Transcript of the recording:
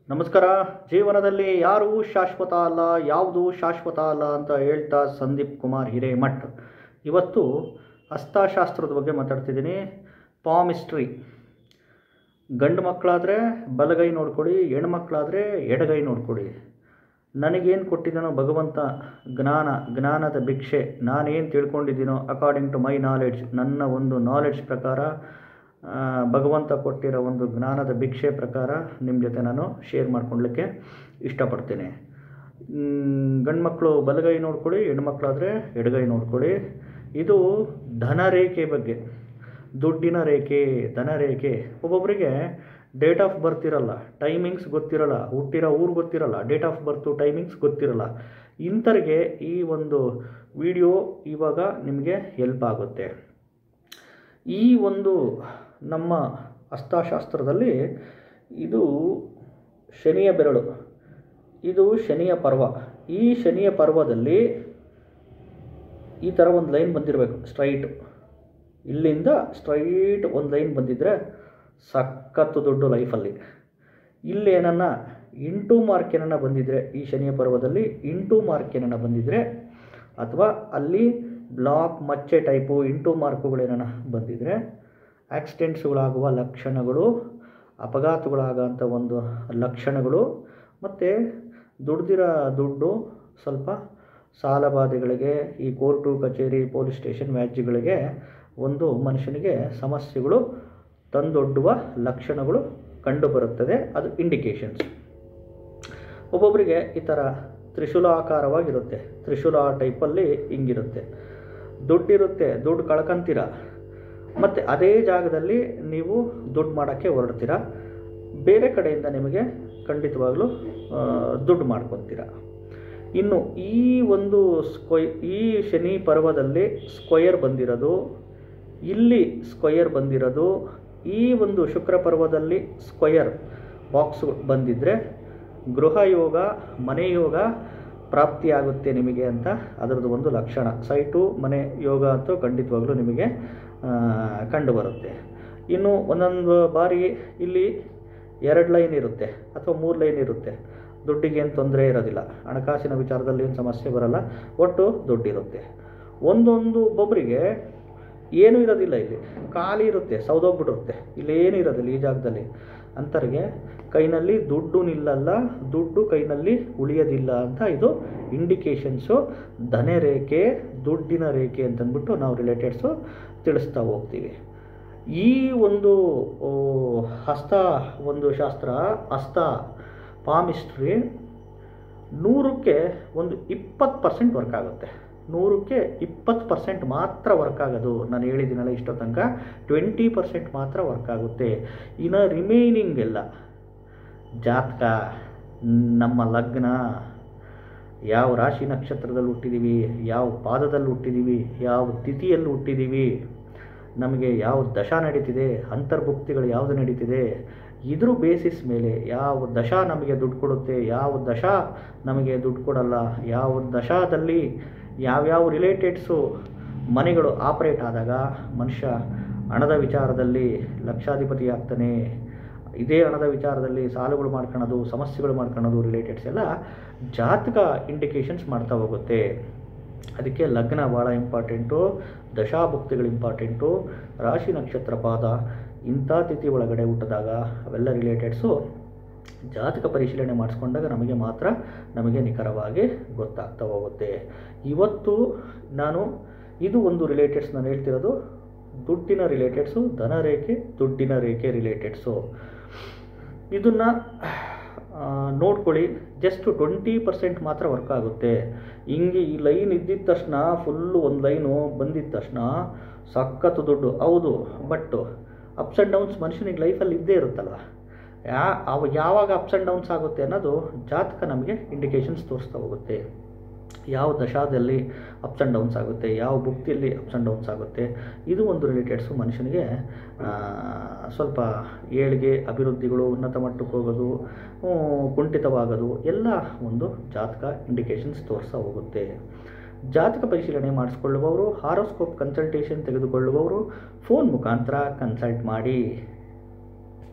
ನಮಸ್ಕಾರ ಜೀವನದಲ್ಲಿ ಯಾರೂ ಶಾಶ್ವತ ಅಲ್ಲ ಯಾವುದು ಶಾಶ್ವತ ಅಲ್ಲ ಅಂತ ಹೇಳ್ತಾ ಸಂದೀಪ್ ಕುಮಾರ್ ಹಿರೇಮಠ್ ಇವತ್ತು ಹಸ್ತಶಾಸ್ತ್ರದ ಬಗ್ಗೆ ಮಾತಾಡ್ತಿದ್ದೀನಿ ಪಾಮಿಸ್ಟ್ರಿ ಗಂಡು ಮಕ್ಕಳಾದರೆ ಬಲಗೈ ನೋಡ್ಕೊಡಿ ಹೆಣ್ಮಕ್ಳಾದರೆ ಎಡಗೈ ನೋಡ್ಕೊಡಿ ನನಗೇನು ಕೊಟ್ಟಿದ್ದಾನೋ ಭಗವಂತ ಜ್ಞಾನ ಜ್ಞಾನದ ಭಿಕ್ಷೆ ನಾನೇನು ತಿಳ್ಕೊಂಡಿದ್ದೀನೋ ಅಕಾರ್ಡಿಂಗ್ ಟು ಮೈ ನಾಲೆಡ್ಜ್ ನನ್ನ ಒಂದು ನಾಲೆಡ್ಜ್ ಪ್ರಕಾರ ಆ, ಭಗವಂತ ಕೊಟ್ಟಿರೋ ಒಂದು ಜ್ಞಾನದ ಭಿಕ್ಷೆ ಪ್ರಕಾರ ನಿಮ್ಮ ಜೊತೆ ನಾನು ಶೇರ್ ಮಾಡ್ಕೊಳ್ಲಿಕ್ಕೆ ಇಷ್ಟಪಡ್ತೇನೆ ಗಂಡು ಮಕ್ಕಳು ಬಲಗೈ ನೋಡ್ಕೊಳ್ಳಿ ಹೆಣ್ಮಕ್ಳಾದರೆ ಎಡಗೈ ನೋಡ್ಕೊಳ್ಳಿ ಇದು ಧನ ರೇಖೆ ಬಗ್ಗೆ ದುಡ್ಡಿನ ರೇಖೆ ಧನ ರೇಖೆ ಒಬ್ಬೊಬ್ಬರಿಗೆ ಡೇಟ್ ಆಫ್ ಬರ್ತ್ ಇರಲ್ಲ ಟೈಮಿಂಗ್ಸ್ ಗೊತ್ತಿರಲ್ಲ ಹುಟ್ಟಿರೋ ಊರು ಗೊತ್ತಿರಲ್ಲ ಡೇಟ್ ಆಫ್ ಬರ್ತು ಟೈಮಿಂಗ್ಸ್ ಗೊತ್ತಿರಲ್ಲ ಇಂಥರಿಗೆ ಈ ಒಂದು ವಿಡಿಯೋ ಇವಾಗ ನಿಮಗೆ ಹೆಲ್ಪ್ ಆಗುತ್ತೆ ಈ ಒಂದು ನಮ್ಮ ಹಸ್ತಶಾಸ್ತ್ರದಲ್ಲಿ ಇದು ಶನಿಯ ಬೆರಳು ಇದು ಶನಿಯ ಪರ್ವ ಈ ಶನಿಯ ಪರ್ವದಲ್ಲಿ ಈ ಥರ ಒಂದು ಲೈನ್ ಬಂದಿರಬೇಕು ಸ್ಟ್ರೈಟ್ ಇಲ್ಲಿಂದ ಸ್ಟ್ರೈಟ್ ಒಂದು ಲೈನ್ ಬಂದಿದ್ದರೆ ಸಖತ್ತು ದುಡ್ಡು ಲೈಫಲ್ಲಿ ಇಲ್ಲೇನನ್ನ ಇಂಟು ಮಾರ್ಕ್ ಏನನ್ನ ಬಂದಿದ್ರೆ ಈ ಶನಿಯ ಪರ್ವದಲ್ಲಿ ಇಂಟು ಮಾರ್ಕ್ ಏನನ್ನ ಬಂದಿದ್ರೆ ಅಥವಾ ಅಲ್ಲಿ ಬ್ಲಾಕ್ ಮಚ್ಚೆ ಟೈಪು ಇಂಟು ಮಾರ್ಕುಗಳೇನ ಬಂದಿದ್ರೆ ಆಕ್ಸಿಡೆಂಟ್ಸ್ಗಳಾಗುವ ಲಕ್ಷಣಗಳು ಅಪಘಾತಗಳಾಗೋಂಥ ಒಂದು ಲಕ್ಷಣಗಳು ಮತ್ತು ದುಡ್ದಿರೋ ದುಡ್ಡು ಸ್ವಲ್ಪ ಸಾಲಬಾಧೆಗಳಿಗೆ ಈ ಕೋರ್ಟು ಕಚೇರಿ ಪೊಲೀಸ್ ಸ್ಟೇಷನ್ ವ್ಯಾಜ್ಯಗಳಿಗೆ ಒಂದು ಮನುಷ್ಯನಿಗೆ ಸಮಸ್ಯೆಗಳು ತಂದೊಡ್ಡುವ ಲಕ್ಷಣಗಳು ಕಂಡುಬರುತ್ತದೆ ಅದು ಇಂಡಿಕೇಶನ್ಸ್ ಒಬ್ಬೊಬ್ಬರಿಗೆ ಈ ಥರ ತ್ರಿಶೂಲಾಕಾರವಾಗಿರುತ್ತೆ ತ್ರಿಶೂಲ ಟೈಪಲ್ಲಿ ಹಿಂಗಿರುತ್ತೆ ದುಡ್ಡಿರುತ್ತೆ ದುಡ್ಡು ಕಳ್ಕೊಂತೀರ ಮತ್ತು ಅದೇ ಜಾಗದಲ್ಲಿ ನೀವು ದುಡ್ಡು ಮಾಡೋಕ್ಕೆ ಹೊರಡ್ತೀರ ಬೇರೆ ಕಡೆಯಿಂದ ನಿಮಗೆ ಖಂಡಿತವಾಗ್ಲೂ ಆ, ದುಡ್ಡು ಮಾಡ್ಕೊತೀರ ಇನ್ನು ಈ ಒಂದು ಸ್ಕ್ವೈ ಈ ಶನಿ ಪರ್ವದಲ್ಲಿ ಸ್ಕ್ವಯರ್ ಬಂದಿರೋದು ಇಲ್ಲಿ ಸ್ಕ್ವಯರ್ ಬಂದಿರೋದು ಈ ಒಂದು ಶುಕ್ರ ಪರ್ವದಲ್ಲಿ ಸ್ಕ್ವಯರ್ ಬಾಕ್ಸ್ ಬಂದಿದ್ದರೆ ಗೃಹ ಯೋಗ ಮನೆ ಯೋಗ ಪ್ರಾಪ್ತಿಯಾಗುತ್ತೆ ನಿಮಗೆ ಅಂತ ಅದರದ್ದು ಒಂದು ಲಕ್ಷಣ ಸೈಟು ಮನೆ ಯೋಗ ಅಂತೂ ಖಂಡಿತವಾಗ್ಲೂ ನಿಮಗೆ ಆ, ಕಂಡುಬರುತ್ತೆ ಇನ್ನು ಒಂದೊಂದು ಬಾರಿ ಇಲ್ಲಿ ಎರಡು ಲೈನ್ ಇರುತ್ತೆ ಅಥವಾ ಮೂರು ಲೈನ್ ಇರುತ್ತೆ ದುಡ್ಡಿಗೇನು ತೊಂದರೆ ಇರೋದಿಲ್ಲ ಹಣಕಾಸಿನ ವಿಚಾರದಲ್ಲಿ ಏನು ಸಮಸ್ಯೆ ಬರಲ್ಲ ಒಟ್ಟು ದುಡ್ಡಿರುತ್ತೆ ಒಂದೊಂದು ಒಬ್ಬೊಬ್ಬರಿಗೆ ಏನೂ ಇರೋದಿಲ್ಲ ಇಲ್ಲಿ ಖಾಲಿ ಇರುತ್ತೆ ಸೌದೋಗ್ಬಿಟ್ಟಿರುತ್ತೆ ಇಲ್ಲೇನು ಇರೋದಿಲ್ಲ ಈ ಜಾಗದಲ್ಲಿ ಅಂಥವ್ರಿಗೆ ಕೈನಲ್ಲಿ ದುಡ್ಡು ನಿಲ್ಲಲ್ಲ ದುಡ್ಡು ಕೈನಲ್ಲಿ ಉಳಿಯೋದಿಲ್ಲ ಅಂತ ಇದು ಇಂಡಿಕೇಶನ್ಸು ಧನೆ ರೇಖೆ ದುಡ್ಡಿನ ರೇಖೆ ಅಂತಂದ್ಬಿಟ್ಟು ನಾವು ರಿಲೇಟೆಡ್ಸು ತಿಳಿಸ್ತಾ ಹೋಗ್ತೀವಿ ಈ ಒಂದು ಓ, ಹಸ್ತ ಒಂದು ಶಾಸ್ತ್ರ ಹಸ್ತ ಪಾಮಿಸ್ಟ್ರಿ ನೂರಕ್ಕೆ ಒಂದು ಇಪ್ಪತ್ತು ಪರ್ಸೆಂಟ್ ವರ್ಕ್ ಆಗುತ್ತೆ ನೂರಕ್ಕೆ ಇಪ್ಪತ್ತು ಪರ್ಸೆಂಟ್ ಮಾತ್ರ ವರ್ಕ್ ಆಗೋದು ನಾನು ಹೇಳಿದ್ದೀನಲ್ಲ ಇಷ್ಟೋ ತನಕ ಟ್ವೆಂಟಿ ಪರ್ಸೆಂಟ್ ಮಾತ್ರ ವರ್ಕ್ ಆಗುತ್ತೆ ಇನ್ನು ರಿಮೈನಿಂಗ್ ಎಲ್ಲ ಜಾತಕ ನಮ್ಮ ಲಗ್ನ ಯಾವ ರಾಶಿ ನಕ್ಷತ್ರದಲ್ಲಿ ಹುಟ್ಟಿದ್ದೀವಿ ಯಾವ ಪಾದದಲ್ಲಿ ಹುಟ್ಟಿದ್ದೀವಿ ಯಾವ ತಿಥಿಯಲ್ಲಿ ಹುಟ್ಟಿದ್ದೀವಿ ನಮಗೆ ಯಾವ ದಶಾ ನಡೀತಿದೆ ಅಂತರ್ಭುಕ್ತಿಗಳು ಯಾವುದು ನಡೀತಿದೆ ಇದ್ರ ಬೇಸಿಸ್ ಮೇಲೆ ಯಾವ ದಶಾ ನಮಗೆ ದುಡ್ಡು ಕೊಡುತ್ತೆ ಯಾವ ದಶಾ ನಮಗೆ ದುಡ್ಡು ಕೊಡಲ್ಲ ಯಾವ ದಶಾದಲ್ಲಿ ಯಾವ್ಯಾವ ರಿಲೇಟೆಡ್ಸು ಮನೆಗಳು ಆಪ್ರೇಟ್ ಆದಾಗ ಮನುಷ್ಯ ಹಣದ ವಿಚಾರದಲ್ಲಿ ಲಕ್ಷಾಧಿಪತಿ ಆಗ್ತಾನೆ ಇದೇ ಹಣದ ವಿಚಾರದಲ್ಲಿ ಸಾಲಗಳು ಮಾಡ್ಕೊಳ್ಳೋದು ಸಮಸ್ಯೆಗಳು ಮಾಡ್ಕೊಳ್ಳೋದು ರಿಲೇಟೆಡ್ಸ್ ಎಲ್ಲ ಜಾತಕ ಇಂಡಿಕೇಶನ್ಸ್ ಮಾಡ್ತಾ ಹೋಗುತ್ತೆ ಅದಕ್ಕೆ ಲಗ್ನ ಭಾಳ ಇಂಪಾರ್ಟೆಂಟು ದಶಾಭುಕ್ತಿಗಳು ಇಂಪಾರ್ಟೆಂಟು ರಾಶಿ ನಕ್ಷತ್ರ ಪಾದ ಇಂಥ ತಿಥಿ ಒಳಗಡೆ ಹುಟ್ಟಿದಾಗ ಅವೆಲ್ಲ ರಿಲೇಟೆಡ್ಸು ಜಾತಕ ಪರಿಶೀಲನೆ ಮಾಡಿಸ್ಕೊಂಡಾಗ ನಮಗೆ ಮಾತ್ರ ನಮಗೆ ನಿಖರವಾಗಿ ಗೊತ್ತಾಗ್ತಾ ಹೋಗುತ್ತೆ ಇವತ್ತು ನಾನು ಇದು ಒಂದು ರಿಲೇಟೆಡ್ಸ್ ನಾನು ಹೇಳ್ತಿರೋದು ದುಡ್ಡಿನ ರಿಲೇಟೆಡ್ಸು ಧನ ರೇಖೆ ದುಡ್ಡಿನ ರೇಖೆ ರಿಲೇಟೆಡ್ಸು ಇದನ್ನು ನೋಡ್ಕೊಳ್ಳಿ ಜಸ್ಟ್ ಟ್ವೆಂಟಿ ಪರ್ಸೆಂಟ್ ಮಾತ್ರ ವರ್ಕ್ ಆಗುತ್ತೆ ಹಿಂಗೆ ಈ ಲೈನ್ ಇದ್ದಿದ್ದ ತಕ್ಷಣ ಫುಲ್ಲು ಒಂದು ಲೈನು ಬಂದಿದ್ದ ತಕ್ಷಣ ಸಖತ್ತು ದುಡ್ಡು ಹೌದು ಬಟ್ ಅಪ್ಸ್ ಆ್ಯಂಡ್ ಡೌನ್ಸ್ ಮನುಷ್ಯನಿಗೆ ಲೈಫಲ್ಲಿ ಇದ್ದೇ ಇರುತ್ತಲ್ವ ಯಾ ಅವ ಯಾವಾಗ ಅಪ್ಸ್ ಆ್ಯಂಡ್ ಡೌನ್ಸ್ ಆಗುತ್ತೆ ಅನ್ನೋದು ಜಾತಕ ನಮಗೆ ಇಂಡಿಕೇಶನ್ಸ್ ತೋರಿಸ್ತಾ ಹೋಗುತ್ತೆ ಯಾವ ದಶಾದಲ್ಲಿ ಅಪ್ಸ್ ಆ್ಯಂಡ್ ಡೌನ್ಸ್ ಆಗುತ್ತೆ ಯಾವ ಭುಕ್ತಿಯಲ್ಲಿ ಅಪ್ಸ್ ಆ್ಯಂಡ್ ಡೌನ್ಸ್ ಆಗುತ್ತೆ ಇದು ಒಂದು ರಿಲೇಟೆಡ್ಸು ಮನುಷ್ಯನಿಗೆ ಆ, ಸ್ವಲ್ಪ ಏಳಿಗೆ ಅಭಿವೃದ್ಧಿಗಳು ಉನ್ನತ ಮಟ್ಟಕ್ಕೆ ಹೋಗೋದು ಹ್ಮ್, ಕುಂಠಿತವಾಗೋದು ಎಲ್ಲ ಒಂದು ಜಾತಕ ಇಂಡಿಕೇಶನ್ಸ್ ತೋರಿಸ್ತಾ ಹೋಗುತ್ತೆ ಜಾತಕ ಪರಿಶೀಲನೆ ಮಾಡಿಸ್ಕೊಳ್ಳುವವರು ಹಾರೋಸ್ಕೋಪ್ ಕನ್ಸಲ್ಟೇಷನ್ ತೆಗೆದುಕೊಳ್ಳುವವರು ಫೋನ್ ಮುಖಾಂತರ ಕನ್ಸಲ್ಟ್ ಮಾಡಿ